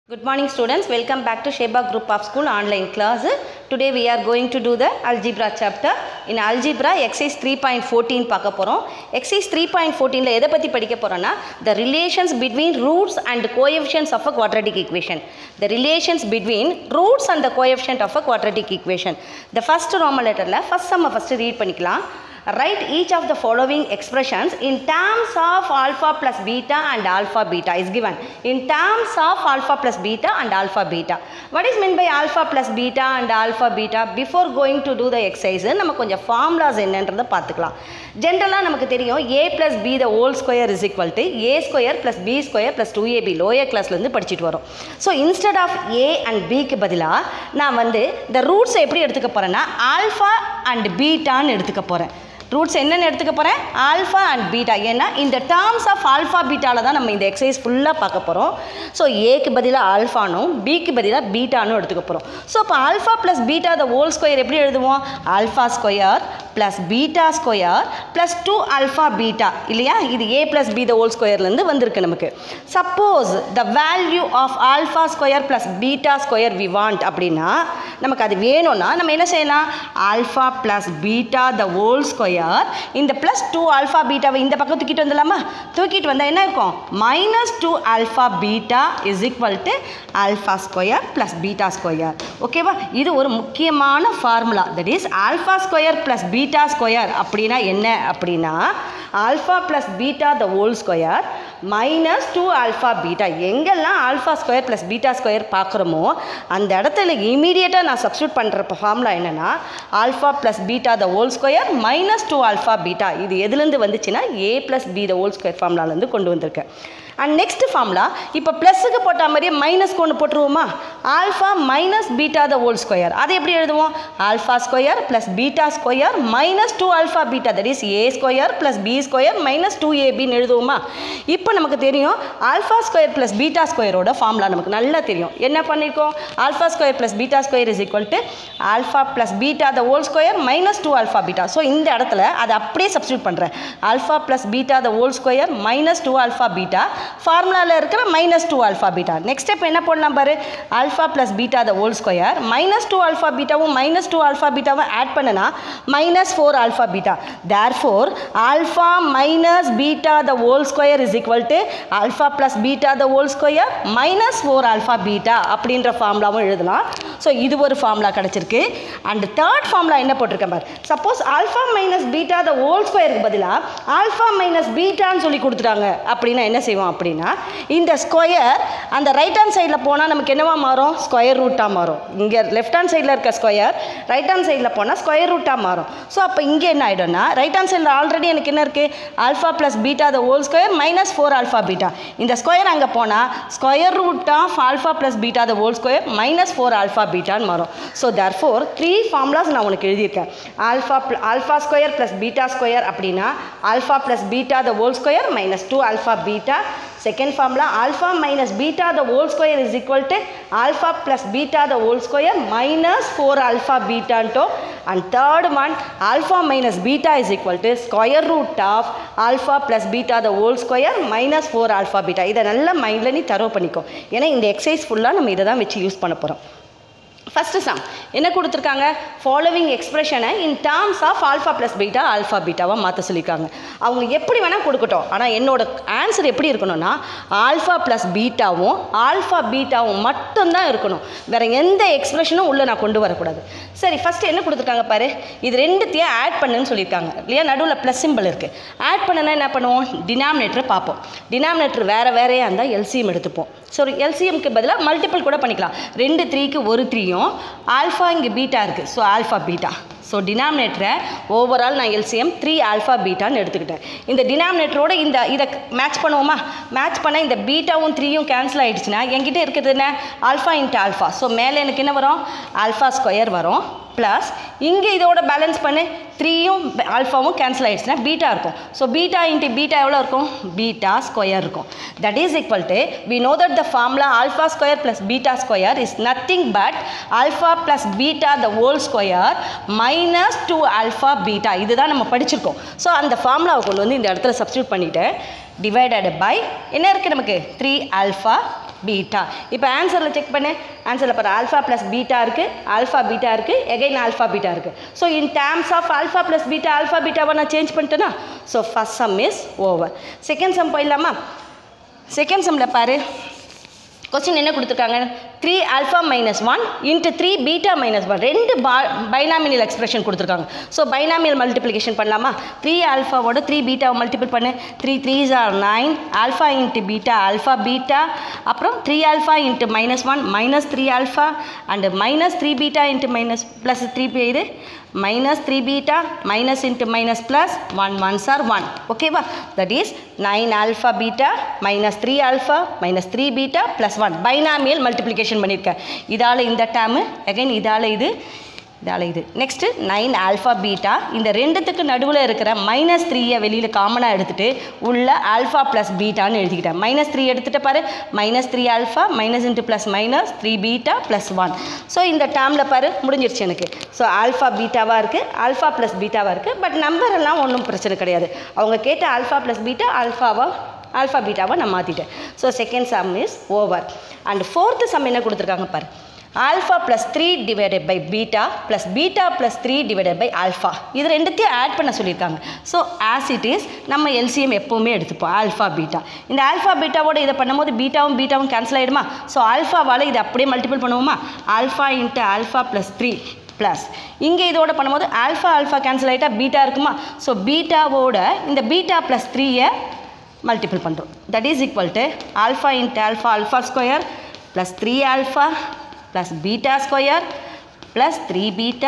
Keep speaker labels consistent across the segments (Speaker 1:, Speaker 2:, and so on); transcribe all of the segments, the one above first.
Speaker 1: Good morning students, welcome back to Sheba Group of School online class. Today we are going to do the algebra chapter. In algebra exercise 3.14 பார்க்க போகிறோம் exercise 3.14ல எதை பற்றி படிக்க போகிறோன்னா the relations between roots and coefficients of a quadratic equation. The relations between roots and the coefficient of a quadratic equation. The first Roman letterல first sum first read பண்ணிக்கலாம் write each of the following expressions in terms of alpha plus beta and alpha beta is given in terms of alpha plus beta and alpha beta what is meant by alpha plus beta and alpha beta before going to do the exercise நம்ம கொஞ்சம் formulas என்னன்றதை பார்த்துக்கலாம் ஜென்ரலாக நமக்கு தெரியும் a plus b the whole square is equal to a square plus b square plus 2ab lower கிளாஸ்லேருந்து படிச்சுட்டு வரோம் so instead of a and bக்கு பதிலாக நான் வந்து இந்த ரூட்ஸை எப்படி எடுத்துக்க போகிறேன்னா ஆல்ஃபா அண்ட் பீட்டான்னு எடுத்துக்க போகிறேன் ரூட்ஸ் என்னென்னு எடுத்துக்க போகிறேன் ஆல்ஃபா அண்ட் பீட்டா ஏன்னா இந்த டேர்ம்ஸ் ஆஃப் ஆல்ஃபா பீட்டாவில் தான் நம்ம இந்த எக்ஸசைஸ் ஃபுல்லாக பார்க்க போகிறோம் ஸோ ஏக்கு பதிலாக ஆல்ஃபானும் பிக்கு பதிலாக பீட்டானும் எடுத்துக்க போகிறோம் ஸோ அப்போ alpha plus beta the whole square எப்படி எழுதுவோம் alpha square plus beta square plus two alpha beta இல்லையா இது A plus B the whole ஸ்கொயர்லேருந்து வந்திருக்கு நமக்கு suppose the value of alpha square plus beta square we want அப்படின்னா நமக்கு அது வேணும்னா நம்ம என்ன செய்யலாம் alpha plus beta the whole square இந்த ப்ளஸ் டூ ஆல்ஃபா பீட்டாவை இந்த பக்கம் தூக்கிட்டு வந்துடலாமா தூக்கிட்டு வந்தால் என்ன இருக்கும் minus two alpha beta is equal to alpha square plus beta square ஓகேவா இது ஒரு முக்கியமான formula that is alpha square plus beta square அப்படின்னா என்ன அப்படின்னா alpha plus beta the whole square minus two alpha beta எங்கெல்லாம் alpha square plus beta square பார்க்குறோமோ அந்த இடத்துல இமீடியட்டாக நான் சப்ஸ்டியூட் பண்ணுற ஃபார்முலா என்னென்னா alpha plus beta the whole square minus two alpha beta இது எதுலேருந்து வந்துச்சுன்னா A plus B the whole square ஃபார்முலாலேருந்து கொண்டு வந்திருக்கேன் அண்ட் நெக்ஸ்ட் ஃபார்முலா இப்போ ப்ளஸுக்கு போட்ட மாதிரியே மைனஸ்க்கு ஒன்று போட்டுருவோமா alpha minus beta the whole square அதை எப்படி எழுதுவோம் alpha square plus beta square minus two alpha beta that is A square plus B square minus two ஏபின்னு எழுதுவோமா இப்போ நமக்கு தெரியும் ஆல்ஃபா ஸ்கொயர் ப்ளஸ் பீட்டா ஸ்கொயரோட ஃபார்முலா நமக்கு நல்லா தெரியும் என்ன பண்ணியிருக்கோம் alpha square plus beta square is equal to alpha plus beta the whole square minus two alpha beta so இந்த இடத்துல அதை அப்படியே சப்ஸ்டியூட் பண்ணுறேன் alpha plus beta the whole square minus two alpha beta ஃபார்முலாவில் இருக்கிற minus two alpha beta next step என்ன பண்ணலாம் பாரு alpha plus beta the whole square minus two alpha பீட்டாவும் மைனஸ் டூ ஆல்ஃபா பீட்டாவும் ஆட் பண்ணனா minus four alpha beta therefore alpha minus beta the whole square is equal to alpha plus beta the whole square minus four alpha beta அப்படின்ற ஃபார்முலாவும் எழுதலாம் so இது ஒரு formula கிடச்சிருக்கு and third formula என்ன போட்டிருக்கேன் பாரு suppose alpha minus beta the whole ஸ்கொயருக்கு பதிலாக ஆல்ஃபா மைனஸ் பீட்டான்னு சொல்லி கொடுத்துட்டாங்க அப்படின்னா என்ன செய்வோம் அப்படின்னா இந்த ஸ்கொயர் அந்த ரைட் ஹேண்ட் சைடில் போனால் நமக்கு என்னவா மாறும் ஸ்கொயர் ரூட்டாக மாறும் இங்கே லெஃப்ட் ஹேண்ட் சைடில் இருக்க ஸ்கொயர் ரைட் ஹேண்ட் சைடில் போனால் ஸ்கொயர் ரூட்டாக மாறும் ஸோ அப்போ இங்கே என்ன ஆகிடும்னா ரைட் ஹேண்ட் சைடில் ஆல்ரெடி எனக்கு என்ன இருக்குது alpha plus beta the whole square minus four alpha beta இந்த ஸ்கொயர் அங்கே போனால் square root of alpha plus beta the whole square minus four alpha பீட்டான்னு மாறும் so therefore three formulas நான் உனக்கு எழுதியிருக்கேன் alpha alpha square plus beta square அப்படின்னா alpha plus beta the whole square minus two alpha beta second formula alpha minus beta the whole square is equal to alpha plus beta the whole square minus four alpha பீட்டான்ட்டோ and third one alpha minus beta is equal to square root of alpha plus beta the whole square minus four alpha beta இதை நல்லா மைண்டில் நீ தரவு பண்ணிக்கோ ஏன்னா இந்த exercise ஃபுல்லாக நம்ம இதை தான் வச்சு யூஸ் பண்ண போகிறோம் ஃபஸ்ட்டு சம் என்ன கொடுத்துருக்காங்க ஃபாலோவிங் எக்ஸ்பிரஷனை in terms of alpha plus beta alpha பீட்டாவாக மாற்ற சொல்லியிருக்காங்க அவங்க எப்படி வேணால் கொடுக்கட்டும் ஆனால் என்னோட ஆன்சர் எப்படி இருக்கணும்னா ஆல்ஃபா ப்ளஸ் பீட்டாவும் ஆல்ஃபா பீட்டாவும் மட்டும்தான் இருக்கணும் வேறு எந்த எக்ஸ்பிரஷனும் உள்ளே நான் கொண்டு வரக்கூடாது சரி ஃபஸ்ட்டு என்ன கொடுத்துருக்காங்க பாரு இது ரெண்டுத்தையும் ஆட் பண்ணுன்னு சொல்லியிருக்காங்க இல்லையா நடுவில் ப்ளஸ் சிம்பிள் இருக்குது ஆட் பண்ணுனா என்ன பண்ணுவோம் டினாமினேட்டரை பார்ப்போம் டினாமினேட்டர் வேறு வேறையாக இருந்தால் எல்சிஎம் எடுத்துப்போம் ஸோ எல்சிஎம்க்கு பதிலாக மல்டிபிள் கூட பண்ணிக்கலாம் ரெண்டு த்ரீக்கு ஒரு த்ரீயும் ஆல்ஃபா இங்கே பீட்டா இருக்குது ஸோ ஆல்ஃபா பீட்டா ஸோ டினாமினேட்டரை ஓவரால் நான் எல்சிஎம் த்ரீ ஆல்ஃபா பீட்டான்னு எடுத்துக்கிட்டேன் இந்த டினாமினேட்டரோட இந்த இதை மேட்ச் பண்ணுவோமா மேட்ச் பண்ண இந்த பீட்டாவும் த்ரீயும் கேன்சல் ஆகிடுச்சுன்னா என்கிட்ட இருக்கிறது என்ன ஆல்ஃபா இன்ட்டு ஆல்ஃபா ஸோ மேலே எனக்கு என்ன வரும் ஆல்ஃபா ஸ்கொயர் வரும் ப்ளஸ் இங்கே இதோட பேலன்ஸ் பண்ணு த்ரீயும் ஆல்ஃபாவும் கேன்சல் ஆகிடுச்சுன்னா பீட்டா இருக்கும் ஸோ பீட்டா இன்ட்டு பீட்டா எவ்வளோ இருக்கும் பீட்டா ஸ்கொயர் இருக்கும் that is equal to we know that the formula alpha square plus beta square is nothing but alpha plus beta the whole square my minus two alpha beta இதுதான் நம்ம படிச்சிருக்கோம் so அந்த ஃபார்முலாவை கொண்டு வந்து இந்த இடத்துல சப்ஸ்டியூட் பண்ணிவிட்டு டிவைடட் பை என்ன இருக்குது நமக்கு த்ரீ ஆல்ஃபா பீட்டா இப்போ ஆன்சரில் செக் பண்ணு ஆன்சரில் பாரு ஆல்ஃபா ப்ளஸ் பீட்டா இருக்குது ஆல்ஃபா பீட்டா இருக்குது எகைன் ஆல்ஃபா பீட்டா இருக்குது so in terms of alpha plus beta alpha பீட்டாவை நான் சேஞ்ச் பண்ணிட்டேன்னா so first sum is over second sum போயிடலாமா செகண்ட் சம்மில் பாரு கொஸ்டின் என்ன கொடுத்துருக்காங்க three alpha minus one into three beta minus one ரெண்டு பா பைனாமியல் எக்ஸ்பிரஷன் கொடுத்துருக்காங்க ஸோ பைனாமியல் மல்டிப்ளிகேஷன் பண்ணலாமா த்ரீ ஆல்ஃபாவோட த்ரீ பீட்டாவை மல்டிபிள் பண்ணு three threes are nine alpha into beta alpha beta அப்புறம் three alpha into minus one minus three alpha and minus three beta into minus plus three இது minus 3 beta minus into minus plus 1 ones are 1 ஓகேவா that is 9 alpha beta minus 3 alpha minus 3 beta plus 1 binomial multiplication பண்ணியிருக்கேன் இதால் இந்த term again இதால் இது இதால் இது next nine alpha beta இந்த ரெண்டுத்துக்கு நடுவில் இருக்கிற மைனஸ் த்ரீயை வெளியில் காமனாக எடுத்துகிட்டு உள்ள ஆல்ஃபா ப்ளஸ் பீட்டான்னு எழுதிக்கிட்டேன் மைனஸ் த்ரீ எடுத்துகிட்டு பாரு minus three alpha minus into plus minus three beta plus one so இந்த டேர்மில் பாரு முடிஞ்சிருச்சு எனக்கு ஸோ ஆல்ஃபா பீட்டாவாக இருக்குது ஆல்ஃபா ப்ளஸ் பீட்டாவாக இருக்குது பட் நம்பர் எல்லாம் ஒன்றும் பிரச்சனை கிடையாது அவங்க கேட்ட ஆல்ஃபா ப்ளஸ் பீட்டா ஆல்ஃபாவா ஆல்ஃபா பீட்டாவை நான் மாற்றிட்டேன் so second sum is over and fourth sum என்ன கொடுத்துருக்காங்க பாரு alpha plus three divided by beta plus beta plus three divided by alpha இது ரெண்டுத்தையும் ஆட் பண்ண சொல்லியிருக்காங்க ஸோ ஆஸ் இட் இஸ் நம்ம எல்சிஎம் எப்போவுமே எடுத்துப்போம் ஆல்ஃபா பீட்டா இந்த ஆல்ஃபா பீட்டாவோட இதை பண்ணும்போது பீட்டாவும் பீட்டாவும் கேன்சல் ஆகிடுமா ஸோ ஆல்ஃபாவால் இதை அப்படியே மல்டிபிள் பண்ணுவோமா alpha into alpha plus three plus இங்கே இதோட பண்ணும்போது ஆல்ஃபா ஆல்ஃபா கேன்சல் ஆகிட்டா பீட்டா இருக்குமா ஸோ பீட்டாவோட இந்த பீட்டா ப்ளஸ் த்ரீயை மல்டிபிள் பண்ணுறோம் that is equal to alpha into alpha alpha square plus three alpha plus beta square plus 3 beta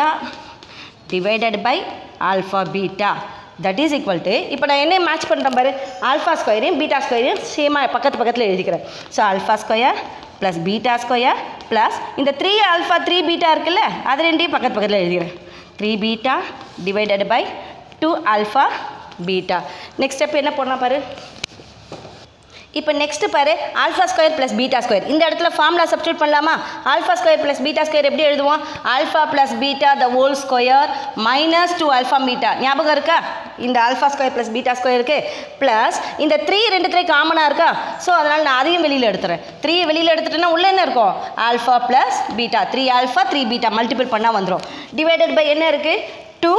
Speaker 1: divided by alpha beta that is equal to இப்போ நான் என்ன match பண்ணுறேன் பாரு ஆல்ஃபா ஸ்கொயரையும் பீட்டா ஸ்கொயரையும் சேமாக பக்கத்து பக்கத்தில் எழுதிக்கிறேன் so alpha square plus beta square plus இந்த த்ரீ ஆல்ஃபா த்ரீ பீட்டா இருக்குல்ல அது ரெண்டையும் பக்கத்து பக்கத்தில் எழுதிக்கிறேன் three beta divided by two alpha beta next step என்ன பண்ணலாம் பாரு இப்போ நெக்ஸ்ட் பாரு alpha square plus beta square இந்த இடத்துல ஃபார்முலா சப்ஸ்டியூட் பண்ணலாமா alpha square plus beta square எப்படி எழுதுவோம் alpha plus beta the whole square minus two alpha beta ஞாபகம் இருக்கா இந்த ஆல்ஃபா ஸ்கொயர் ப்ளஸ் பீட்டா ஸ்கொயருக்கு ப்ளஸ் இந்த த்ரீ ரெண்டு த்ரீ காமனாக இருக்கா ஸோ அதனால் நான் அதையும் வெளியில் எடுத்துறேன் த்ரீ வெளியில் எடுத்துட்டேன்னா உள்ளே என்ன இருக்கும் alpha plus beta three alpha three beta multiple பண்ணால் வந்துடும் டிவைடட் பை என்ன இருக்குது டூ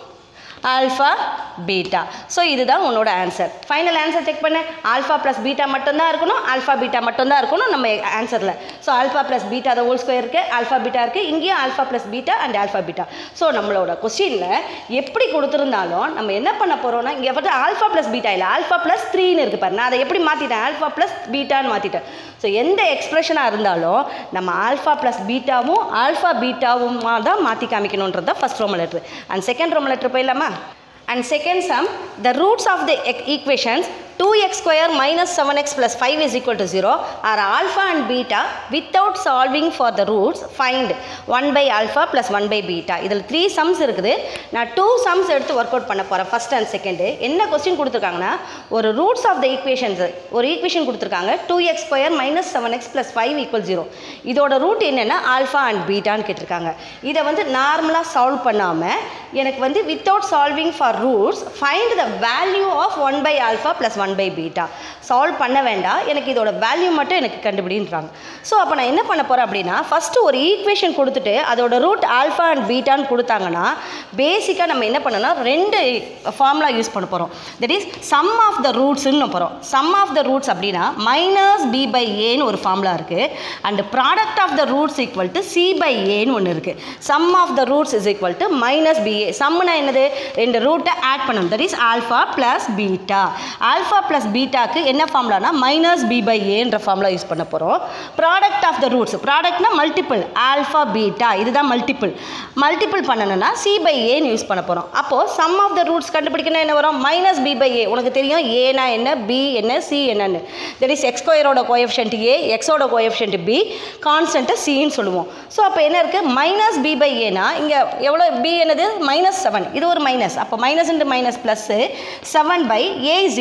Speaker 1: ஆல்ஃபா பீட்டா ஸோ இதுதான் உன்னோட ஆன்சர் ஃபைனல் ஆன்சர் செக் பண்ணு ஆல்ஃபா ப்ளஸ் பீட்டா மட்டும்தான் இருக்கணும் ஆல்ஃபா பீட்டா மட்டும்தான் இருக்கணும் நம்ம ஆன்சரில் so alpha plus beta the whole square இருக்குது ஆல்ஃபா பீட்டா இருக்குது இங்கேயும் alpha plus beta and alpha beta so நம்மளோட கொஸ்டினில் எப்படி கொடுத்துருந்தாலும் நம்ம என்ன பண்ண போகிறோம்னா இங்கே வந்து ஆல்ஃபா ப்ளஸ் பீட்டா இல்லை ஆல்ஃபா ப்ளஸ் த்ரீன்னு இருக்குது பாரு நான் அதை எப்படி மாற்றிட்டேன் ஆல்ஃபா ப்ளஸ் பீட்டான்னு மாற்றிட்டேன் ஸோ எந்த எக்ஸ்ப்ரெஷனாக இருந்தாலும் நம்ம ஆல்ஃபா ப்ளஸ் பீட்டாவும் ஆல்ஃபா பீட்டாவும் தான் மாற்றி காமிக்கணுன்றது தான் ஃபஸ்ட் ரோமல் லெட்ரு அண்ட் செகண்ட் ரோமல் லெட்ரு போயிடலாமா And second sum, the roots of the e- equations 2x square minus 7x plus 5 is equal to 0 are alpha and beta without solving for the roots find 1 by alpha plus 1 by beta இதில் three sums இருக்குது நான் two sums எடுத்து work out பண்ண போகிறேன் first and second என்ன question கொடுத்துருக்காங்கன்னா ஒரு roots of the equations ஒரு ஈக்குவேஷன் கொடுத்துருக்காங்க two X square minus seven X plus five equal zero இதோட ரூட் என்னென்னா ஆல்ஃபா அண்ட் பீட்டான்னு கேட்டிருக்காங்க இதை வந்து நார்மலாக சால்வ் பண்ணாமல் எனக்கு வந்து without solving for roots find the value of one by alpha plus one by beta solve பண்ண வேண்டாம் எனக்கு இதோட வேல்யூ மட்டும் எனக்கு கண்டுபிடின்றாங்க ஸோ அப்போ நான் என்ன பண்ண போகிறேன் அப்படின்னா ஃபஸ்ட்டு ஒரு ஈக்குவேஷன் கொடுத்துட்டு அதோட ரூட் ஆல்ஃபா அண்ட் பீட்டான்னு கொடுத்தாங்கன்னா பேசிக்காக நம்ம என்ன பண்ணோம்னா ரெண்டு ஃபார்முலா யூஸ் பண்ண போகிறோம் that is sum of the ரூட்ஸ்னு போகிறோம் சம் ஆஃப் த ரூட்ஸ் அப்படின்னா மைனஸ் பி பை ஏன்னு ஒரு ஃபார்முலா இருக்குது and product of the roots equal to C by ஏன்னு ஒன்று இருக்குது sum of the roots is equal to minus B A சம்முனா என்னது ரெண்டு ரூட்டை ஆட் பண்ணணும் that is alpha plus beta alpha plus பீட்டாக்கு என்ன ஃபார்முலானா மைனஸ் பி பை ஏன்ற ஃபார்முலா யூஸ் பண்ண போகிறோம் ப்ராடக்ட் ஆஃப் த ரூட்ஸ் ப்ராடக்ட்னா மல்டிபிள் ஆல்ஃபா பீட்டா இதுதான் மல்டிபிள் மல்டிபிள் பண்ணணும்னா சி பை ஏன்னு யூஸ் பண்ண போகிறோம் அப்போது சம் ஆஃப் த ரூட்ஸ் கண்டுபிடிக்கணும் என்ன வரும் மைனஸ் பி பை ஏ உனக்கு தெரியும் ஏனா என்ன பி என்ன சி என்னன்னு தட் இஸ் எக்ஸ் ஸ்கொயரோட கோஎஃபிஷியன்ட் ஏ எக்ஸோட கோஎஃபிஷியன்ட் பி கான்ஸ்டன்ட்டை சின்னு சொல்லுவோம் ஸோ அப்போ என்ன இருக்குது மைனஸ் பி பை ஏனா இங்கே எவ்வளோ பி என்னது மைனஸ் செவன் இது ஒரு மைனஸ் அப்போ minus into minus plus seven by A is equal to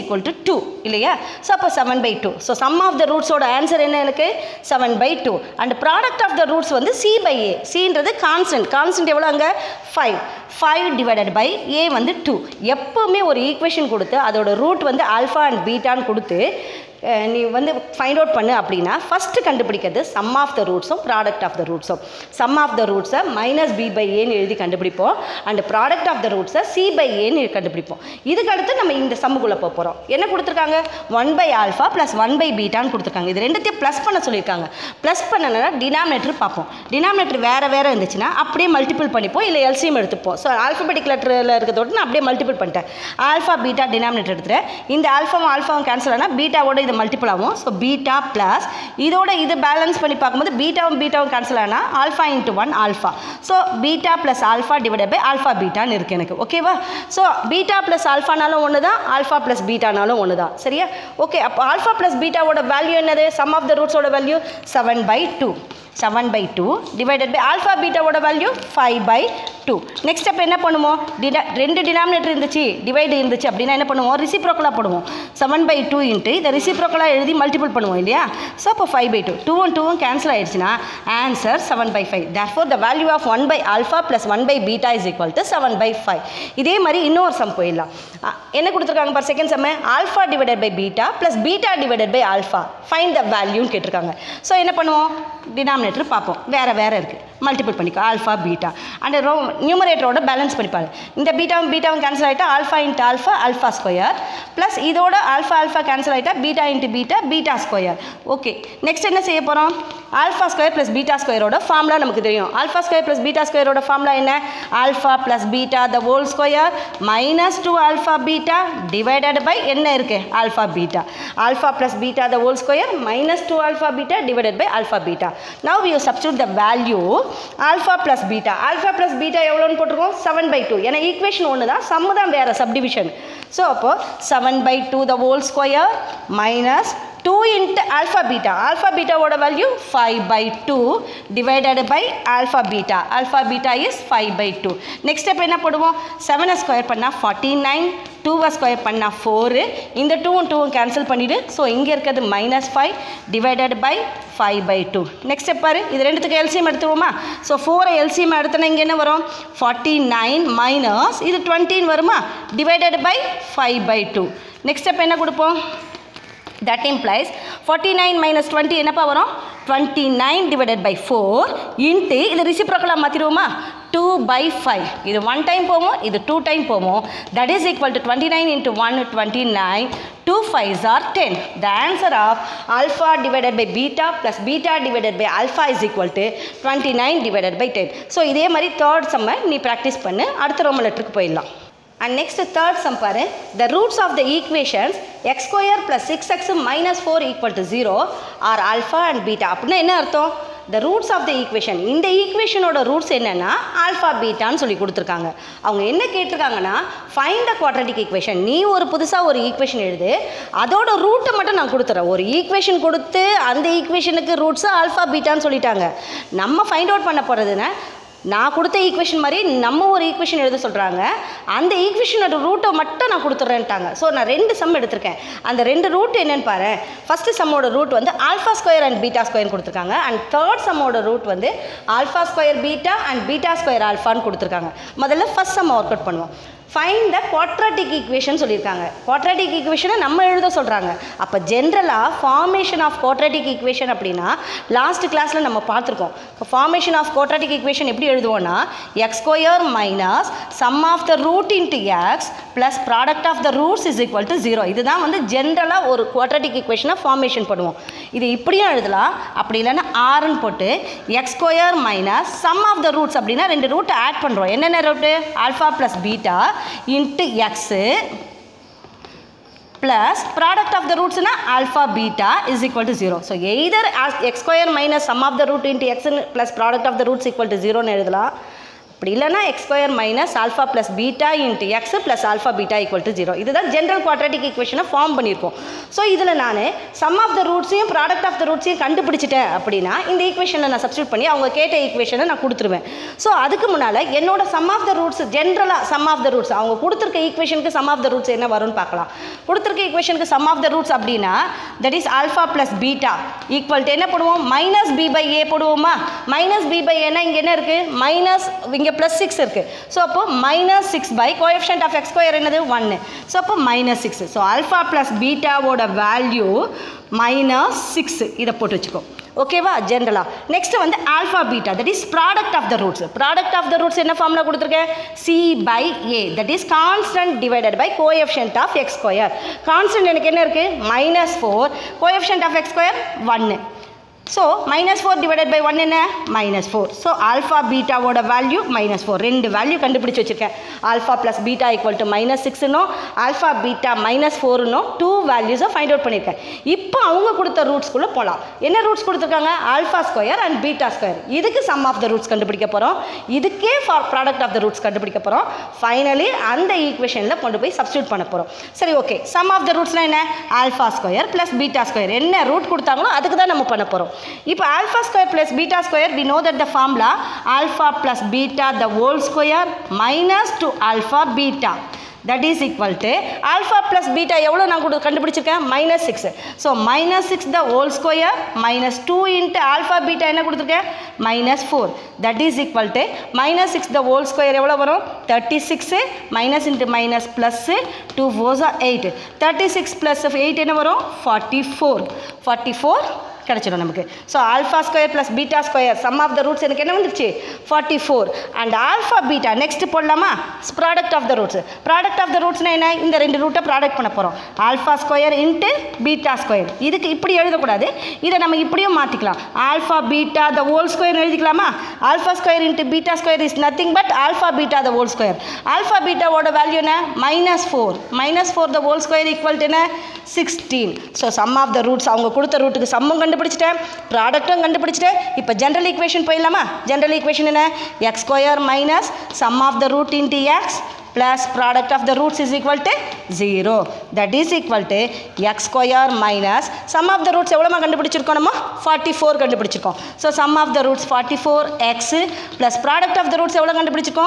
Speaker 1: two இல்லையா ஸோ அப்போ seven by two so sum of the ரூட்ஸோட ஆன்சர் என்ன எனக்கு seven by two and product of the roots வந்து C by A சின்றது constant constant எவ்வளோ அங்கே five five divided by ஏ வந்து டூ எப்போவுமே ஒரு ஈக்குவேஷன் கொடுத்து அதோட ரூட் வந்து ஆல்ஃபா அண்ட் பீட்டான்னு கொடுத்து அஹ், நீ வந்து ஃபைண்ட் அவுட் பண்ணு அப்படின்னா ஃபஸ்ட்டு கண்டுபிடிக்கிறது சம் ஆஃப் த ரூட்ஸும் ப்ராடக்ட் ஆஃப் த ரூட்ஸும் சம் ஆஃப் த ரூட்ஸை மைனஸ் பி பை ஏன்னு எழுதி கண்டுபிடிப்போம் அண்ட் ப்ராடக்ட் ஆஃப் த ரூட்ஸை சி பை ஏன்னு கண்டுபிடிப்போம் இதுக்கு அடுத்து நம்ம இந்த சம்முக்குள்ளே போக போகிறோம் என்ன கொடுத்துருக்காங்க one by alpha plus one by பீட்டான்னு கொடுத்துருக்காங்க இது ரெண்டுத்தையும் ப்ளஸ் பண்ண சொல்லியிருக்காங்க ப்ளஸ் பண்ணனா டினாமினேட்டர் பார்ப்போம் டினாமினேட்டர் வேறு வேறு இருந்துச்சுன்னா அப்படியே மல்டிபிள் பண்ணிப்போம் இல்லை எல்சிஎம் எடுத்துப்போம் ஸோ ஆல்ஃபபெட்டிக் லெட்டரில் இருக்கிறதோட நான் அப்படியே மல்டிபிள் பண்ணிட்டேன் ஆல்ஃபா பீட்டா டினாமினேட்டர் எடுத்துகிறேன் இந்த ஆல்ஃபாவும் ஆல்ஃபாவும் கேன்சல் ஆனால் பீட்டாவோட இது மல்டிபிள் ஆகும் ஸோ பீட்டா ப்ளஸ் இதோட இது பேலன்ஸ் பண்ணி பார்க்கும்போது பீட்டாவும் பீட்டாவும் கேன்சல் ஆனால் alpha into one alpha so beta plus alpha divide by alpha பீட்டான்னு இருக்குது எனக்கு ஓகேவா ஸோ பீட்டா ப்ளஸ் ஆல்ஃபானாலும் ஒன்று தான் ஆல்ஃபா ப்ளஸ் பீட்டானாலும் ஒன்று தான் சரியா ஓகே அப்போ ஆல்ஃபா ப்ளஸ் பீட்டாவோட வேல்யூ என்னது சம் ஆஃப் த ரூட்ஸோட value seven by two seven by two divided by alpha பீட்டாவோட value five by two next அப்போ என்ன பண்ணுவோம் டினா ரெண்டு டினாமினேட்டர் இருந்துச்சு டிவைடு இருந்துச்சு அப்படின்னா என்ன பண்ணுவோம் ரிசிப்ரோக்கலாக போடுவோம் செவன் பை டூ இன்ட்டு இதை ரிசிப்ரோக்கலாக எழுதி மல்டிபிள் பண்ணுவோம் இல்லையா ஸோ அப்போ ஃபைவ் பை டூ டூவும் டூவும் கேன்சல் ஆயிடுச்சுன்னா answer seven by five therefore the value of one by alpha plus one by beta is equal to seven by five இதே மாதிரி இன்னொரு சம் போயிடலாம் அ, என்ன கொடுத்துருக்காங்க பர் செகண்ட் செம்ம alpha divided by beta plus beta divided by alpha find the வேல்யூன்னு கேட்டிருக்காங்க ஸோ என்ன பண்ணுவோம் டினாமினேட்டர் பார்ப்போம் வேறு வேறு இருக்குது மல்டிபிள் பண்ணிக்கோ ஆல்ஃபா பீட்டா அண்ட் ரோ நியூமரேட்டரோட பேலன்ஸ் பண்ணிப்பாரு இந்த பீட்டாவும் பீட்டாவும் கேன்சல் ஆகிட்டா alpha into alpha alpha square plus இதோட ஆல்ஃபா ஆல்ஃபா கேன்சல் ஆகிட்டா beta into beta beta square okay next என்ன செய்ய போகிறோம் ஆல்ஃபா ஸ்கொயர் ப்ளஸ் பீட்டா ஸ்கொயரோட ஃபார்முலா நமக்கு தெரியும் ஆல்ஃபா ஸ்கொயர் ப்ளஸ் பீட்டா ஸ்கொயரோட ஃபார்முலா என்ன alpha plus beta the whole square minus two alpha beta divided by என்ன இருக்குது alpha beta alpha plus beta the whole square minus two alpha beta divided by alpha beta now you substitute the value alpha plus beta alpha plus beta எவ்வளோன்னு போட்டிருக்கோம் seven by two ஏன்னா equation ஒன்று தான் sum தான் வேறு subdivision so அப்போ seven by two the whole square minus two into alpha beta alpha பீட்டாவோட value five by two divided by alpha beta alpha beta is five by two next step என்ன போடுவோம் செவனை square பண்ணால் forty nine டூவை square பண்ணால் four இந்த டூவும் டூவும் cancel பண்ணிவிடு ஸோ இங்கே இருக்கிறது minus five divided by five by two next step பாரு இது ரெண்டுத்துக்கு எல்சிஎம் எடுத்துவோமா ஸோ ஃபோரை எல்சிஎம் எடுத்தோன்னா இங்கே என்ன வரும் ஃபார்ட்டி நைன் மைனஸ் இது டுவெண்ட்டின்னு வருமா divided by five by two next step என்ன கொடுப்போம் தட் implies 49 மைனஸ் டுவெண்ட்டி என்னப்பா வரும் twenty nine divided by four into இது ரிசிப்ரோக்கலாக மாற்றிடுவோமா டூ பை ஃபைவ் இது ஒன் டைம் போவோம் இது டூ டைம் போவோம் that is equal to twenty nine into one twenty nine two fives are ten the answer of alpha divided by beta plus beta divided by alpha is equal to twenty nine divided by ten so இதே மாதிரி third செம்ம நீ practice பண்ணு அடுத்த ரோம லெட்டருக்கு போயிடலாம் and next third sum பாரு the roots of the equations X square plus six X minus four equal to zero are alpha and beta அப்படின்னா என்ன அர்த்தம் the roots of the equation இந்த ஈக்குவேஷனோட ரூட்ஸ் என்னென்னா ஆல்ஃபா பீட்டான்னு சொல்லி கொடுத்துருக்காங்க அவங்க என்ன கேட்டிருக்காங்கன்னா ஃபைண்ட் த குவாட்ரட்டிக் ஈக்குவேஷன் நீ ஒரு புதுசாக ஒரு ஈக்குவேஷன் எழுது அதோட ரூட்டை மட்டும் நான் கொடுத்துறேன் ஒரு ஈக்குவேஷன் கொடுத்து அந்த ஈக்குவேஷனுக்கு ரூட்ஸு ஆல்ஃபா பீட்டான்னு சொல்லிட்டாங்க நம்ம ஃபைண்ட் அவுட் பண்ண போகிறதுன்னா நான் கொடுத்த ஈக்குவேஷன் மாதிரி நம்ம ஒரு ஈக்குவேஷன் எழுத சொல்கிறாங்க அந்த ஈக்குவேஷனோட ரூட்டை மட்டும் நான் கொடுத்துட்றேன்ட்டாங்க ஸோ நான் ரெண்டு சம் எடுத்திருக்கேன் அந்த ரெண்டு ரூட் என்னன்னு பாரு ஃபஸ்ட்டு சம்மோட ரூட் வந்து alpha square and beta square கொடுத்துருக்காங்க அண்ட் தேர்ட் சம்மோட ரூட் வந்து alpha square beta and beta square ஆல்ஃபான்னு கொடுத்துருக்காங்க முதல்ல ஃபஸ்ட் சம் ஒர்க் அவுட் பண்ணுவோம் ஃபைண்ட் த குவாட்ராட்டிக் ஈக்குவேஷன் சொல்லியிருக்காங்க குவாட்ராட்டிக் ஈக்குவேஷனை நம்ம எழுத சொல்கிறாங்க அப்போ ஜென்ரலாக ஃபார்மேஷன் ஆஃப் குவாட்ராட்டிக் ஈக்குவேஷன் அப்படின்னா லாஸ்ட் கிளாஸில் நம்ம பார்த்துருக்கோம் இப்போ ஃபார்மேஷன் ஆஃப் குவாட்ராட்டிக் ஈக்குவேஷன் எப்படி எழுதுவோம்னா X square minus sum of the root into X plus product of the roots is equal to zero இதுதான் வந்து ஜென்ரலாக ஒரு குவாட்ராட்டிக் ஈக்குவேஷனை ஃபார்மேஷன் பண்ணுவோம் இது இப்படியும் எழுதலாம் அப்படி இல்லைன்னா ஆறுன்னு போட்டு X square minus sum of the roots அப்படின்னா ரெண்டு ரூட்டை ஆட் பண்ணுறோம் என்னென்ன root alpha plus beta into X plus product of the roots na alpha beta is equal to 0 so either as x square minus sum of the root into x plus product of the roots equal to 0 னு எழுதலாம் அப்படி இல்லைனா X square minus alpha plus beta into X plus alpha beta equal to zero இதுதான் general quadratic ஈக்குவேஷனை form பண்ணியிருக்கோம் so இதில் நான் sum of the ரூட்ஸையும் ப்ராடக்ட் ஆஃப் த ரூட்ஸையும் கண்டுபிடிச்சிட்டேன் அப்படின்னா இந்த ஈக்குவேஷனை நான் சப்ஸ்டியூட் பண்ணி அவங்க கேட்ட ஈக்குவேஷனை நான் கொடுத்துருவேன் ஸோ அதுக்கு முன்னால் என்னோட சம் ஆஃப் த ரூட்ஸ் ஜென்ரலாக சம் ஆஃப் த ரூட்ஸ் அவங்க கொடுத்துருக்க ஈக்குவேஷனுக்கு சம் ஆஃப் த ரூட்ஸ் என்ன வரும்னு பார்க்கலாம் கொடுத்துருக்க ஈக்குவேஷனுக்கு சம் ஆஃப் த ரூட்ஸ் அப்படின்னா that is alpha plus beta equal to என்ன போடுவோம் மைனஸ் பி பை ஏ போடுவோமா மைனஸ் பி பை ஏன்னா இங்கே என்ன இருக்குது மைனஸ் இங்கே ப்ளஸ் சிக்ஸ் இருக்குது ஸோ அப்போ minus six by coefficient of x square என்னது ஒன்று ஸோ அப்போ minus six so alpha plus பீட்டாவோட வேல்யூ மைனஸ் சிக்ஸ் இதை போட்டு வச்சுக்கோ ஓகேவா ஜென்ரலாக நெக்ஸ்ட் வந்து alpha beta that is product of the roots product of the roots என்ன ஃபார்மில் கொடுத்துருக்கேன் c by a that is constant divided by coefficient of x square constant எனக்கு என்ன இருக்குது minus four coefficient of x square ஒன்று so minus four divided by one என்ன minus four so alpha பீட்டாவோட value minus four ரெண்டு value கண்டுபிடிச்சி வச்சுருக்கேன் alpha plus beta equal to minus சிக்ஸ்னும் ஆல்ஃபா பீட்டா மைனஸ் ஃபோர்னும் டூ வேல்யூஸை ஃபைண்ட் அவுட் பண்ணியிருக்கேன் இப்போ அவங்க கொடுத்த ரூட்ஸ்குள்ளே போகலாம் என்ன ரூட்ஸ் கொடுத்துருக்காங்க alpha square and beta square இதுக்கு சம் ஆஃப் த ரூட்ஸ் கண்டுபிடிக்க போகிறோம் இதுக்கே for product of the roots கண்டுபிடிக்க போகிறோம் ஃபைனலி அந்த ஈக்குவேஷனில் கொண்டு போய் சப்ஸ்டியூட் பண்ண போகிறோம் சரி ஓகே சம் ஆஃப் த ரூட்ஸ்னால் என்ன alpha square plus beta square என்ன ரூட் கொடுத்தாங்களோ அதுக்கு தான் நம்ம பண்ண போகிறோம் இப்போ alpha square plus beta square we know that the formula alpha plus beta the whole square minus two alpha beta that is equal to alpha plus beta எவ்வளோ நான் கொடு கண்டுபிடிச்சிருக்கேன் minus six so minus six the whole square minus two into alpha beta என்ன கொடுத்துருக்கேன் minus four that is equal to minus six the whole square எவ்வளோ வரும் thirty six minus into minus plus two ஃபோர்ஸா eight thirty six plus eight என்ன வரும் forty four forty four கிடச்சிடும் நமக்கு so alpha square plus beta square sum of the roots எனக்கு என்ன வந்துருச்சு forty four and alpha beta next போடலாமா product of the roots product of the ரூட்ஸ்னா என்ன இந்த ரெண்டு ரூட்டை ப்ராடக்ட் பண்ண போகிறோம் alpha square into beta square இதுக்கு இப்படி எழுதக்கூடாது இதை நம்ம இப்படியும் மாற்றிக்கலாம் alpha beta the whole square எழுதிக்கலாமா alpha square into beta square is nothing but alpha beta the whole square alpha பீட்டாவோட வேல்யூ என்ன minus four minus four the whole square equal to என்ன sixteen so sum of the roots அவங்க கொடுத்த ரூட்டுக்கு சம்மும் கண்டுபிடிச்சிட்டேன் ப்ராடக்ட்டும் கண்டுபிடிச்சிட்டேன் இப்போ ஜென்ரல் ஈக்குவேஷன் போயிடலாமா ஜென்ரல் ஈக்குவேஷன் என்ன x square minus sum of the root into x plus product of the roots is equal to 0 that is equal to x square minus sum of the roots எவ்வளோமா கண்டுபிடிச்சிருக்கோம் நம்ம 44 கண்டுபிடிச்சிருக்கோம் so sum of the roots 44 x plus product of the roots எவ்வளோ கண்டுபிடிச்சிருக்கோம்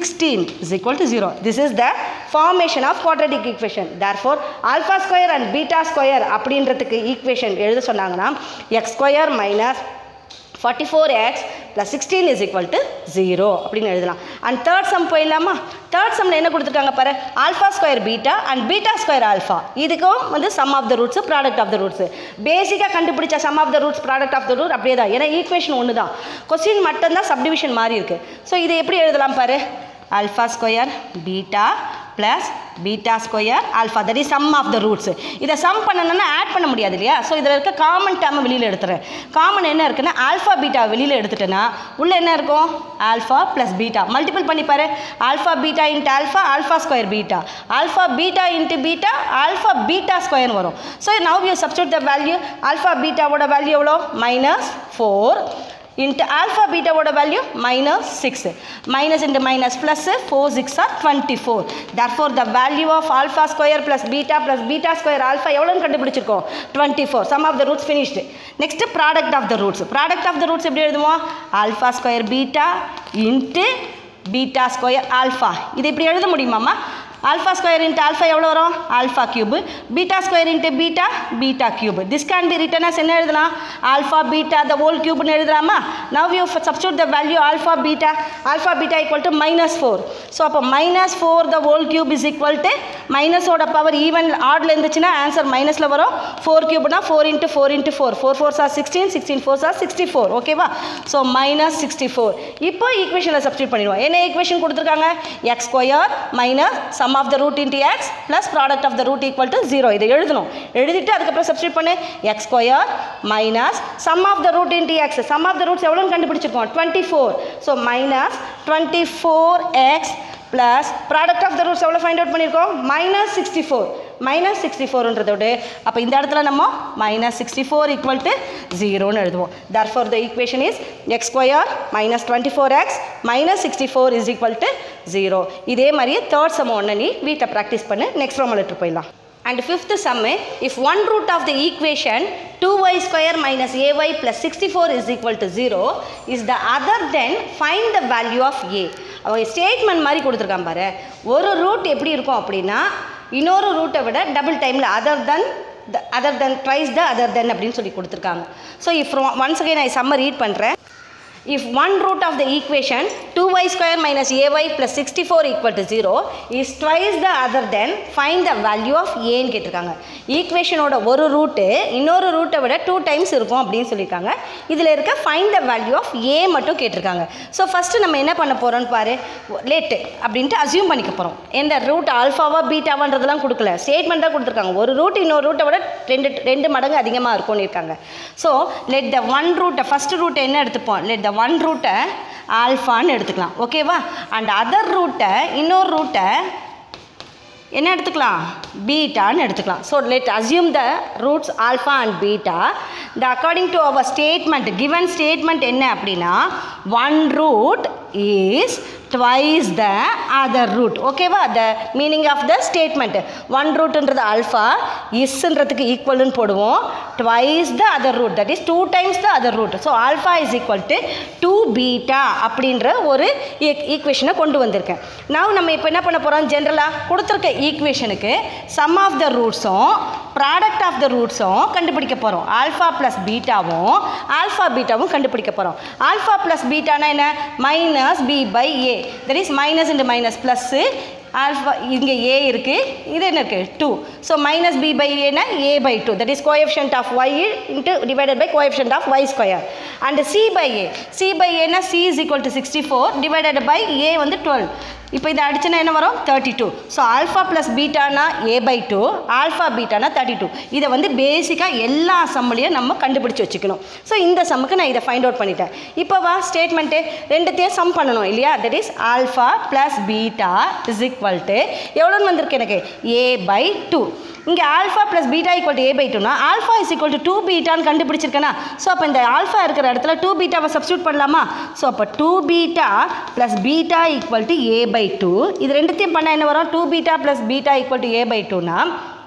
Speaker 1: 16 is equal to 0 this is the formation of quadratic equation therefore alpha square and beta square அப்படின்றதுக்கு equation எழுத சொன்னாங்கன்னா x square minus 44x plus 16 is equal to 0 அப்படின்னு எழுதலாம் and third sum போயிடலாமா third சம்மில் என்ன கொடுத்துருக்காங்க பாரு alpha square beta and beta square alpha இதுக்கும் வந்து sum of the roots product of the roots பேசிக்காக கண்டுபிடிச்ச sum of the roots product of the root அப்படியே தான் ஏன்னா ஈக்குவேஷன் ஒன்று தான் கொஸ்டின் மட்டும்தான் சப்டிவிஷன் மாறி இருக்குது ஸோ இதை எப்படி எழுதலாம் பாரு alpha square beta plus beta square alpha that is sum of the roots இதை சம் பண்ணணும்னா ஆட் பண்ண முடியாது இல்லையா ஸோ இதில் இருக்க காமன் டேர்மை வெளியில் எடுத்துறேன் காமன் என்ன இருக்குன்னா ஆல்ஃபா பீட்டா வெளியில் எடுத்துட்டேன்னா உள்ளே என்ன இருக்கும் ஆல்ஃபா ப்ளஸ் பீட்டா மல்டிபிள் பண்ணி பாரு alpha beta into alpha alpha square beta alpha beta into beta alpha beta square வரும் so now you substitute the value alpha பீட்டாவோட வேல்யூ எவ்வளோ minus four into alpha beta ஓட value minus six minus into minus plus four six or twenty four therefore the value of alpha square plus beta plus beta square alpha எவ்வளோன்னு கண்டுபிடிச்சிருக்கோம் twenty four sum of the roots finished next product of the roots product of the roots எப்படி எழுதுவோம் alpha square beta into beta square alpha இது இப்படி எழுத முடியுமாம்மா alpha square into alpha எவ்வளோ வரும் alpha cube beta square into beta beta cube this can be written as என்ன எழுதலாம் ஆல்ஃபா பீட்டா த ஹோல் கியூப்னு எழுதலாமா now you substitute the value alpha beta alpha beta equal to minus four so அப்போ minus four the whole cube is equal to மைனஸோட power even ஆட்ல இருந்துச்சுன்னா answer மைனஸில் வரும் four கியூப்னா four into four into four four four சார் sixteen sixteen four சார் sixty four ஓகேவா so minus sixty four இப்போ ஈக்குவேஷனில் சப்ஸ்டியூட் பண்ணிடுவோம் என்ன ஈக்குவேஷன் கொடுத்துருக்காங்க x square minus sum of the root into X plus product of the root equal to zero இதை எழுதணும் எழுதிட்டு அதுக்கப்புறம் சப்ஸ்டியூட் பண்ணு x square minus sum of the root into x sum of the roots எவ்வளோன்னு கண்டுபிடிச்சிருக்கோம் twenty four so minus twenty four x plus product of the roots எவ்வளோ find out பண்ணியிருக்கோம் minus sixty four minus sixty ஃபோர்ன்றதோட அப்போ இந்த இடத்துல நம்ம minus sixty four equal to ஜீரோன்னு எழுதுவோம் therefore the equation is x square minus twenty four x minus sixty four is equal to zero இதே மாதிரியே தேர்ட் சம் ஒன்று நீ வீட்டில் ப்ராக்டிஸ் பண்ணு நெக்ஸ்ட் ரோம் லெட்டர் போயிடலாம் And fifth sum, if one root of the equation 2y square minus ay plus 64 is equal to 0 is the other then find the value of a. அவங்க ஸ்டேட்மெண்ட் மாதிரி கொடுத்துருக்கான் பாரு ஒரு ரூட் எப்படி இருக்கும் அப்படின்னா இன்னொரு ரூட்டை விட டபுள் டைமில் other than other than twice the other than அப்படின்னு சொல்லி கொடுத்துருக்காங்க ஸோ இஃப் ஒன்ஸ் அகைன் நான் சம்ம ரீட் பண்ணுறேன் if one root of the equation 2y square minus ay plus 64 equal to 0 is twice the other then find the value of a ன்னு கேட்டிருக்காங்க ஈக்குவேஷனோட ஒரு route இன்னொரு ரூட்டை விட டூ டைம்ஸ் இருக்கும் அப்படின்னு சொல்லியிருக்காங்க இதில் இருக்க find the value of a மட்டும் கேட்டிருக்காங்க ஸோ ஃபஸ்ட்டு நம்ம என்ன பண்ண போகிறோம்னு பாரு லேட்டு அப்படின்ட்டு அசியூம் பண்ணிக்க போகிறோம் எந்த ரூட் ஆல்ஃபாவா பீட்டாவான்றதெல்லாம் கொடுக்கல ஸ்டேட்மெண்ட் தான் கொடுத்துருக்காங்க ஒரு ரூட் இன்னொரு ரூட்டை விட ரெண்டு ரெண்டு மடங்கு அதிகமாக இருக்கும்னு இருக்காங்க ஸோ லெட் த ஒன் ரூட்டை ஃபஸ்ட் ரூட்டை என்ன எடுத்துப்போம் லெட் த ஒன் ரூட்டை ஆல்ஃபான்னு எடுத்துக்கலாம் ஓகேவா அண்ட் அதர் ரூட்டை இன்னொரு ரூட்டை என்ன எடுத்துக்கலாம் பீட்டான்னு எடுத்துக்கலாம் so let assume the roots alpha and beta the according to our statement given statement என்ன அப்படின்னா one root is twice the other root ஓகேவா the meaning of the statement one ரூட்ன்றது ஆல்ஃபா இஸ்ன்றதுக்கு ஈக்குவல்னு போடுவோம் twice the other root that is two times the other root so alpha is equal to two beta அப்படின்ற ஒரு ஈக்குவேஷனை கொண்டு வந்திருக்கேன் நான் நம்ம இப்போ என்ன பண்ண போகிறோம் ஜென்ரலாக கொடுத்துருக்க ஈக்குவேஷனுக்கு சம் ஆஃப் த ரூட்ஸும் ப்ராடக்ட் ஆஃப் த ரூட்ஸும் கண்டுபிடிக்க போகிறோம் ஆல்ஃபா ப்ளஸ் பீட்டாவும் ஆல்ஃபா பீட்டாவும் கண்டுபிடிக்க போகிறோம் ஆல்ஃபா ப்ளஸ் பீட்டானா என்ன minus B by a that is minus into minus plus alpha இங்கே ஏ இருக்குது இது என்ன இருக்குது two so minus B by ஏனா a by two that is coefficient of y into divided by coefficient of y square and c by a c by ஏனா c is equal to sixty four divided by ஏ வந்து டுவெல் இப்போ இதை அடிச்சுனா என்ன வரும் thirty two so alpha plus பீட்டானா a by two alpha பீட்டானா தேர்ட்டி டூ இதை வந்து பேசிக்காக எல்லா சம்முலையும் நம்ம கண்டுபிடிச்சி வச்சுக்கணும் ஸோ இந்த சம்முக்கு நான் இதை ஃபைண்ட் அவுட் பண்ணிட்டேன் இப்போ வா ஸ்டேட்மெண்ட்டு ரெண்டுத்தையும் சம் பண்ணணும் இல்லையா that is alpha plus beta is equal to எவ்வளோன்னு வந்திருக்கு எனக்கு ஏ பை டூ இங்கே alpha plus beta equal to A by டூனா alpha is equal to two பீட்டான்னு கண்டுபிடிச்சிருக்கேனா ஸோ அப்போ இந்த ஆல்ஃபா இருக்கிற இடத்துல டூ பீட்டாவை சப்ஸ்டியூட் பண்ணலாமா ஸோ அப்போ two beta plus beta equal to A by two இது ரெண்டுத்தையும் பண்ணால் என்ன வரும் two beta plus beta equal to A by டூனா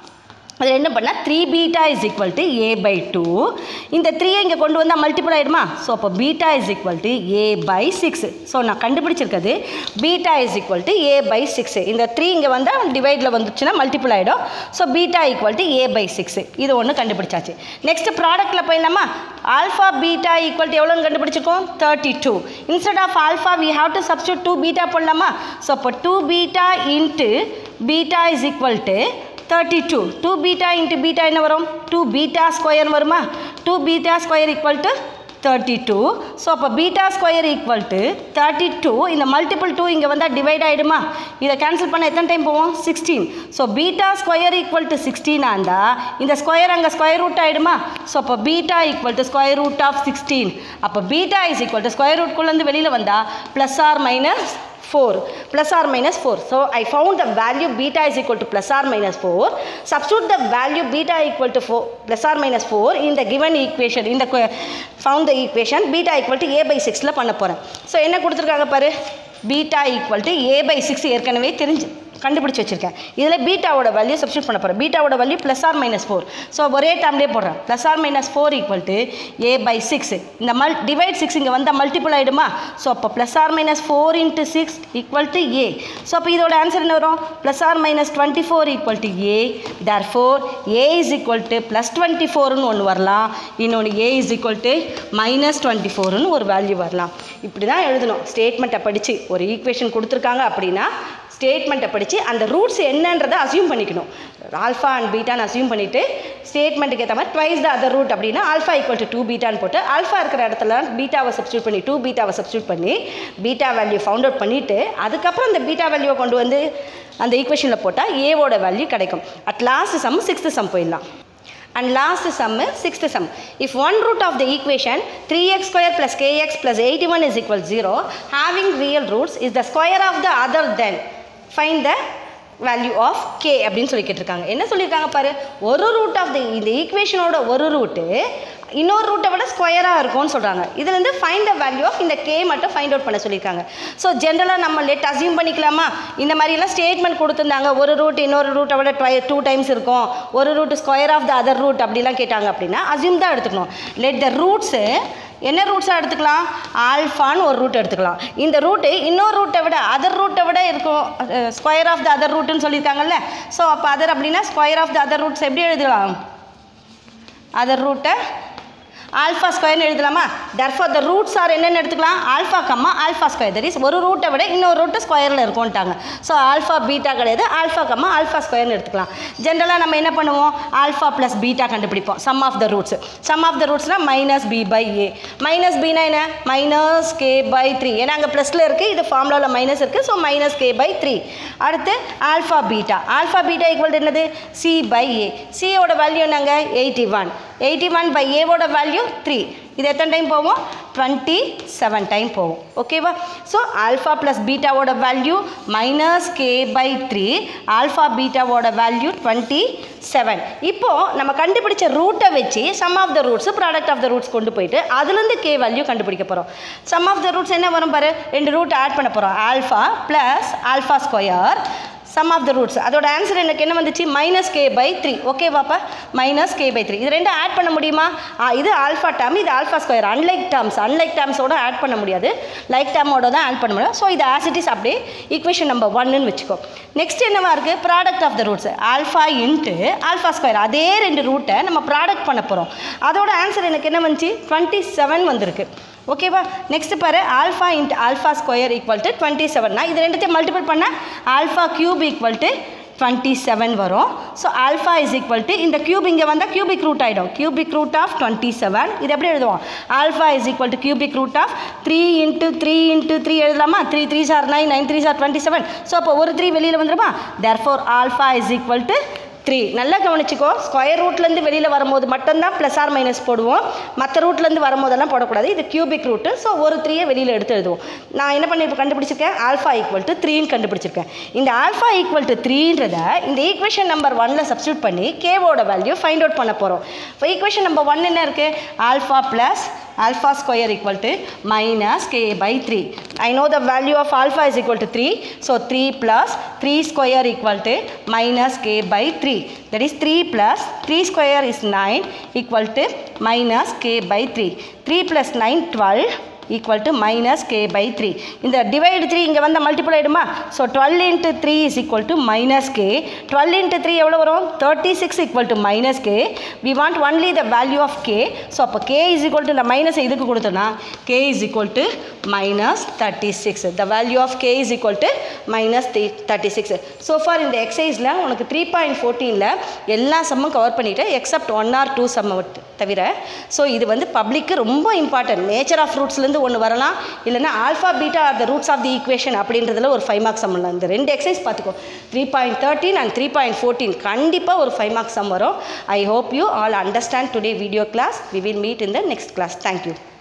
Speaker 1: அது என்ன பண்ணால் three beta is equal to A by two இந்த த்ரீயை இங்கே கொண்டு வந்தால் மல்டிபிள் ஆகிடுமா ஸோ அப்போ beta is equal to A by six so நான் கண்டுபிடிச்சிருக்கிறது beta is equal to A by six இந்த த்ரீ இங்கே வந்தால் டிவைடில் வந்துச்சுன்னா மல்டிபிள் ஆகிடும் so beta equal to A by six இது ஒன்று கண்டுபிடிச்சாச்சு நெக்ஸ்ட் ப்ராடக்ட்டில் போயிடலாமா ஆல்ஃபா பீட்டா ஈக்குவல் டு எவ்வளோன்னு கண்டுபிடிச்சிருக்கோம் thirty two instead of alpha we have to substitute two beta போடலாமா ஸோ அப்போ two beta into beta is equal to thirty two two beta into beta என்ன வரும் டூ பீட்டா ஸ்கொயர் வருமா two beta square equal to thirty two so அப்போ beta square equal to thirty two இந்த multiple two இங்கே வந்தால் divide ஆகிடுமா இதை cancel பண்ண எத்தனை டைம் போவோம் sixteen so beta square equal to சிக்ஸ்டீனாக இருந்தால் இந்த ஸ்கொயர் அங்கே ஸ்கொயர் ரூட் ஆகிடுமா ஸோ அப்போ beta equal to square root of sixteen அப்போ beta is equal to square ரூட்குள்ளேருந்து வெளியில் வந்தால் plus or minus 4 plus or minus 4 so I found the value beta is equal to plus or minus 4 substitute the value beta equal to 4 plus or minus 4 in the given equation in the que- found the equation beta equal to a by 6 ல பண்ண போகிறேன் so என்ன கொடுத்துருக்காங்க பாரு beta equal to A by six ஏற்கனவே தெரிஞ்சு கண்டுபிடிச்சி வச்சிருக்கேன் இதில் பீட்டாவோட வேல்யூ சப்ஸ்டியூட் பண்ண போகிறேன் பீட்டாவோட value plus or minus four so ஒரே டேர்ம்லேயே போடுறேன் plus or minus four equal to A by six இந்த மல் டிவைட் சிக்ஸ் இங்கே வந்தால் மல்டிபிள் ஆகிடுமா ஸோ அப்போ plus or minus four into six equal to A so அப்போ இதோட ஆன்சர் என்ன வரும் plus or minus twenty four equal to A therefore A is equal to plus twenty ஃபோர்னு ஒன்று வரலாம் இன்னொன்று A is equal to minus twenty ஃபோர்னு ஒரு வேல்யூ வரலாம் இப்படி தான் எழுதணும் ஸ்டேட்மெண்ட்டை படித்து ஒரு ஈக்குவேஷன் கொடுத்துருக்காங்க அப்படின்னா ஸ்டேட்மெண்ட்டை படித்து அந்த ரூட்ஸ் என்னன்றதை அசியூம் பண்ணிக்கணும் ஆல்ஃபா அண்ட் பீட்டான்னு அசியூம் பண்ணிவிட்டு ஸ்டேட்மெண்ட்டுக்கு ஏற்ற மாதிரி ட்வைஸ் த அதர் ரூட் அப்படின்னா ஆல்ஃபா ஈக்குவல் டு டூ பீட்டான்னு போட்டு ஆல்ஃபா இருக்கிற இடத்துல பீட்டாவை சப்ஸ்டியூட் பண்ணி டூ பீட்டாவை சப்ஸ்டியூட் பண்ணி பீட்டா வேல்யூ ஃபவுண்ட் அவுட் பண்ணிவிட்டு அதுக்கப்புறம் அந்த பீட்டா வேல்யூவை கொண்டு வந்து அந்த ஈக்குவேஷனில் போட்டால் ஏவோட வேல்யூ கிடைக்கும் at last sum sixth sum போயிடலாம் and last sum is sixth sum. If one root of the equation 3x square plus kx plus 81 is equal 0, having real roots is the square of the other then. Find the value of K அப்படின்னு சொல்லி கேட்டிருக்காங்க என்ன சொல்லியிருக்காங்க பாரு ஒரு root of the இந்த ஈக்குவேஷனோட ஒரு route இன்னொரு ரூட்டை விட ஸ்கொயராக இருக்கும்னு சொல்கிறாங்க இதுலேருந்து ஃபைண்ட் த வேல்யூ ஆஃப் இந்த கே மட்டும் ஃபைண்ட் அவுட் பண்ண சொல்லியிருக்காங்க ஸோ ஜென்ரலாக நம்ம லெட் அசியூம் பண்ணிக்கலாமா இந்த மாதிரிலாம் ஸ்டேட்மெண்ட் கொடுத்துருந்தாங்க ஒரு ரூட் இன்னொரு ரூட்டை விட ட்ரை டூ டைம்ஸ் இருக்கும் ஒரு root square of the other root அப்படிலாம் கேட்டாங்க அப்படின்னா அசியூம் தான் எடுத்துக்கணும் லெட் த ரூட்ஸு என்ன ரூட்ஸாக எடுத்துக்கலாம் ஆல்ஃபான்னு ஒரு ரூட் எடுத்துக்கலாம் இந்த ரூட்டு இன்னொரு ரூட்டை விட அதர் ரூட்டை விட இருக்கும் ஸ்கொயர் ஆஃப் த அதர் ரூட்டுன்னு சொல்லியிருக்காங்கல்ல ஸோ அப்போ அதர் அப்படின்னா square of the other roots எப்படி எழுதலாம் அதர் ரூட்டை ஆல்ஃபா ஸ்கொயர்னு எழுதலாமா தர்ஃபார் த ரூட்ஸ் ஆர் என்னென்னு எடுத்துக்கலாம் alpha comma alpha square that is ஒரு ரூட்டை விட இன்னொரு ரூட்டு ஸ்கொயரில் இருக்கும்ட்டாங்க ஸோ ஆல்ஃபா பீட்டா கிடையாது ஆல்ஃபா கம்மா ஆல்ஃபா ஸ்கொயர்னு எடுத்துக்கலாம் ஜென்ரலாக நம்ம என்ன பண்ணுவோம் ஆல்ஃபா ப்ளஸ் பீட்டா கண்டுபிடிப்போம் sum of the roots sum of the ரூட்ஸ்னால் minus B by A minus பினா என்ன மைனஸ் கே பை த்ரீ ஏன்னா அங்கே ப்ளஸில் இருக்குது இது ஃபார்முலாவில் மைனஸ் இருக்குது so minus K by three அடுத்து alpha beta alpha beta equal என்னது சி பை ஏ சியோட வேல்யூ என்னங்க eighty one eighty one by ஏவோட வேல்யூ த்ரீ இது எத்தனை டைம் போகும் டுவெண்ட்டி செவன் டைம் போகும் ஓகேவா ஸோ ஆல்ஃபா ப்ளஸ் பீட்டாவோட value minus K by three alpha பீட்டாவோட வேல்யூ டுவெண்ட்டி செவன் இப்போது நம்ம கண்டுபிடிச்ச ரூட்டை வச்சு sum of the roots product of the roots கொண்டு போயிட்டு அதுலேருந்து கே வேல்யூ கண்டுபிடிக்க போகிறோம் சம் ஆஃப் த ரூட்ஸ் என்ன வரும் பாரு ரெண்டு ரூட் ஆட் பண்ண போகிறோம் alpha plus alpha square sum of the roots அதோட ஆன்சர் எனக்கு என்ன வந்துச்சு minus K by three okay பாப்பா மைனஸ் கே பை த்ரீ இது ரெண்டும் ஆட் பண்ண முடியுமா ஆ, இது ஆல்ஃபா டேர்ம் இது alpha square unlike terms unlike டேர்ம்ஸோட ஆட் பண்ண முடியாது லைக் டேர்மோட தான் ஆட் பண்ண முடியும் ஸோ இது ஆசிட்டிஸ் அப்படியே ஈக்குவேஷன் நம்பர் ஒன்னு வச்சுக்கோ நெக்ஸ்ட் என்னவா இருக்குது product of the roots alpha into alpha square அதே ரெண்டு ரூட்டை நம்ம ப்ராடக்ட் பண்ண போகிறோம் அதோட ஆன்சர் எனக்கு என்ன வந்துச்சு டுவெண்ட்டி செவன் வந்திருக்கு ஓகேவா நெக்ஸ்ட் பாரு alpha into alpha square equal to twenty செவன்னா இது ரெண்டுத்தையும் மல்டிபிள் பண்ணால் alpha cube equal to twenty seven வரும் so alpha is equal to இந்த கியூப் இங்கே வந்தால் கியூபிக் ரூட் ஆகிடும் cubic root of twenty seven இது எப்படி எழுதுவோம் alpha is equal to cubic root of three into three into three எழுதலாமா three three sir nine nine three sir twenty seven so அப்போ ஒரு த்ரீ வெளியில் வந்துருமா therefore alpha is equal to three நல்லா கவனிச்சுக்கோ ஸ்கொயர் ரூட்லேருந்து வெளியில் வரும்போது மட்டும்தான் ப்ளஸ் ஆர் மைனஸ் போடுவோம் மற்ற ரூட்லேருந்து வரும்போதெல்லாம் போடக்கூடாது இது கியூபிக் ரூட்டு ஸோ ஒரு த்ரீயை வெளியில் எடுத்து எழுதுவோம் நான் என்ன பண்ணி இப்போ கண்டுபிடிச்சிருக்கேன் ஆல்ஃபா ஈக்குவல் டு த்ரீன்னு கண்டுபிடிச்சிருக்கேன் இந்த ஆல்ஃபா ஈக்குவல் டு த்ரீன்றத இந்த ஈக்குவேஷன் நம்பர் ஒன்னில் சப்ஸ்டியூட் பண்ணி கேவோட வேல்யூ ஃபைண்ட் அவுட் பண்ண போகிறோம் இப்போ ஈக்குவேஷன் நம்பர் ஒன் என்ன இருக்குது alpha plus alpha square equal to minus k by 3. I know the value of alpha is equal to 3. So 3 plus 3 square equal to minus k by 3. That is 3 plus 3 square is 9 equal to minus k by 3. 3 plus 9 12 equal to minus k by 3. இந்த divide 3 இங்கே வந்து multiple ஆயிடுமா so twelve into three is equal to minus K twelve into three எவ்வளோ வரும் thirty six equal to minus K we want only the value of K so அப்போ K is equal to இந்த minus இதுக்கு கொடுத்தோன்னா K is equal to minus thirty six the value of K is equal to minus three thirty six so for இந்த எக்ஸசைஸில் உனக்கு three point ஃபோர்டீனில் எல்லா சம்மும் கவர் பண்ணிவிட்டு எக்ஸப்ட் ஒன் ஆர் டூ சம்மை தவிர ஸோ இது வந்து பப்ளிக்கு ரொம்ப இம்பார்ட்டன்ட் நேச்சர் ஆஃப் ரூட்ஸ்லேருந்து ஒன்று வரலாம் இல்லைன்னா alpha beta are the roots of the equation அப்படின்றதுல ஒரு ஃபைவ் மார்க்ஸ் சம் இந்த ரெண்டு எக்ஸசைஸ் பார்த்துக்கோ three point thirteen and three point fourteen கண்டிப்பாக ஒரு ஃபைவ் மார்க்ஸ் சம் வரும் I hope you all understand today video class we will meet in the next class thank you